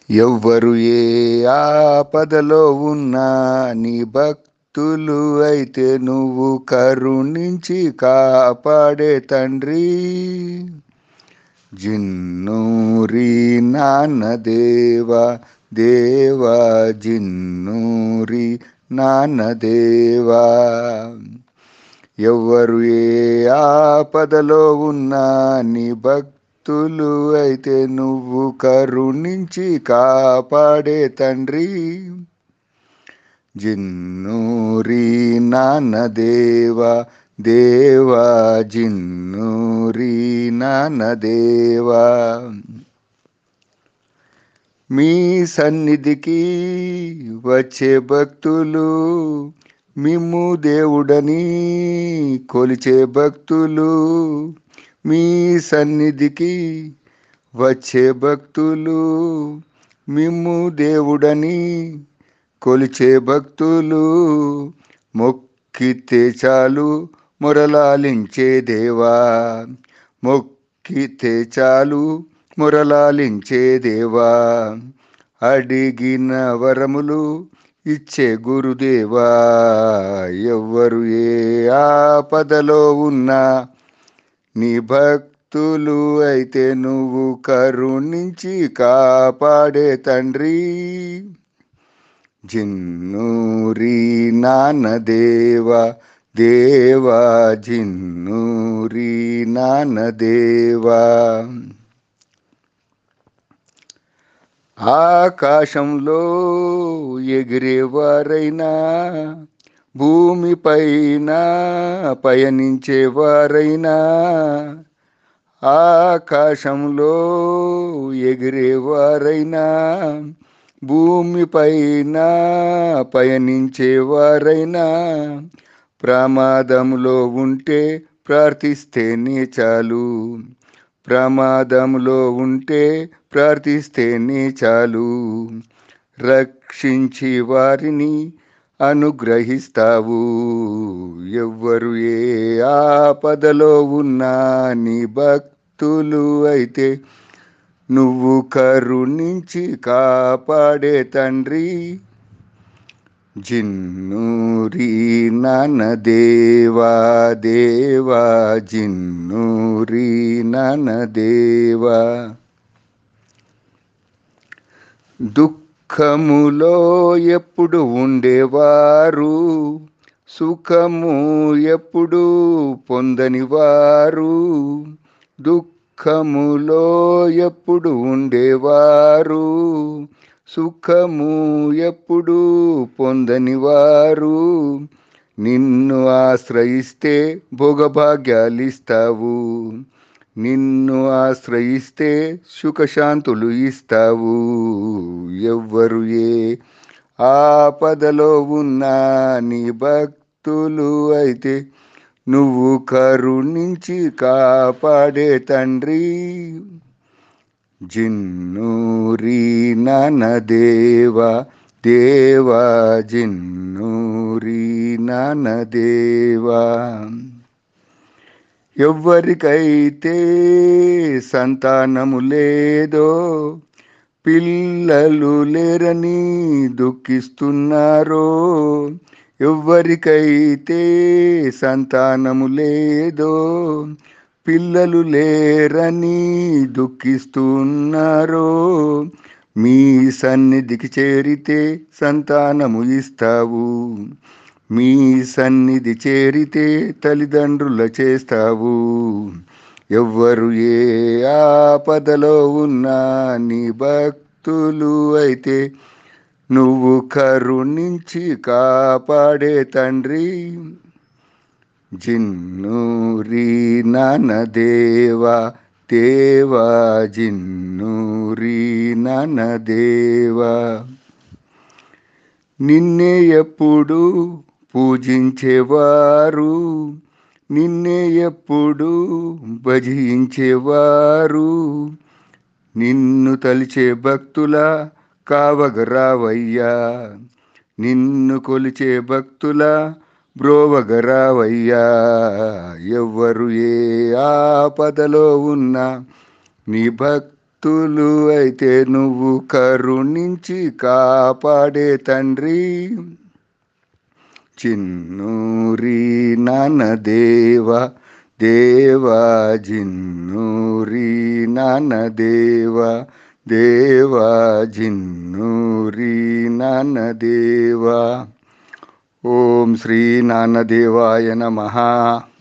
ఎవ్వరు ఏ ఆపదలో ఉన్నా నీ భక్తులు అయితే నువ్వు కరుణించి కాపాడే తండ్రి జిన్నూరి నాన్న దేవా దేవా జిన్నూరి నాన్న దేవా ఎవ్వరు ఏ ఆపదలో ఉన్నా నీ భక్తులు అయితే నువ్వు కరుణించి కాపాడే తండ్రి జిన్నూరి నాన్న దేవా దేవా జిన్నూరి నాన్న దేవా మీ సన్నిధికి వచ్చే భక్తులు మిమ్ము దేవుడని కొలిచే భక్తులు మీ సన్నిధికి వచ్చే భక్తులు మిమ్ము దేవుడని కొలిచే భక్తులు మొక్కితే చాలు మొరలాలించే దేవా మొక్కితే చాలు మొరలాలించే దేవా అడిగిన వరములు ఇచ్చే గురుదేవా ఎవ్వరు ఏ ఆపదలో ఉన్నా నీ భక్తులు అయితే నువ్వు కరుణించి కాపాడే తండ్రి జిన్నూరి నాన్న దేవా దేవా జిన్నూరి నాన్న దేవా ఆకాశంలో ఎగిరేవారైనా భూమిపైన పయనించేవారైనా ఆకాశంలో ఎగిరేవారైనా భూమిపైన పయనించేవారైనా ప్రమాదంలో ఉంటే ప్రార్థిస్తేనే చాలు ప్రమాదంలో ఉంటే ప్రార్థిస్తేనే చాలు రక్షించి వారిని అనుగ్రహిస్తావు ఎవ్వరు ఏ ఆపదలో ఉన్నా నీ భక్తులు అయితే నువ్వు కరుణించి కాపాడే తండ్రి జిన్నూరి నాన్న దేవా దేవా జిన్నూరి నాన్న దేవా దుఃఖములో ఎప్పుడు ఉండేవారు సుఖము ఎప్పుడు పొందని వారు దుఃఖములో ఎప్పుడు ఉండేవారు సుఖము ఎప్పుడు పొందని వారు నిన్ను ఆశ్రయిస్తే భోగభాగ్యాలిస్తావు నిన్ను ఆశ్రయిస్తే సుఖశాంతులు ఇస్తావు ఎవ్వరు ఏ ఆపదలో ఉన్నా నీ భక్తులు అయితే నువ్వు కరుణించి కాపాడే తండ్రి జిన్నూరి నాన్న దేవా దేవా జిన్నూరి నాన్న దేవా ఎవ్వరికైతే సంతానము లేదో పిల్లలు లేరని దుఃఖిస్తున్నారో ఎవ్వరికైతే సంతానము లేదో పిల్లలు లేరని దుఃఖిస్తున్నారో మీ సన్నిధికి చేరితే సంతానము ఇస్తావు మీ సన్నిధి చేరితే తల్లిదండ్రుల చేస్తావు ఎవ్వరు ఏ ఆపదలో ఉన్నా నీ భక్తులు అయితే నువ్వు కరుణించి కాపాడే తండ్రి జిన్నూరి నాన్న దేవా దేవా జిన్నూరి నాన్న దేవా నిన్నే ఎప్పుడు పూజించేవారు నిన్నే ఎప్పుడు భజించేవారు నిన్ను తలిచే భక్తుల కావగరావయ్యా నిన్ను కొలిచే భక్తుల బ్రోవగరావయ్యా ఎవ్వరు ఏ ఆపదలో ఉన్నా నీ భక్తులు భక్తులు అయితే నువ్వు కరుణించి కాపాడే తండ్రి చిన్నూరి నాన్న దేవ దేవా జిన్నూరి నాన్న దేవ దేవా జిన్నూరి నాన్న దేవా ఓం శ్రీ నాన్నదేవాయ నమః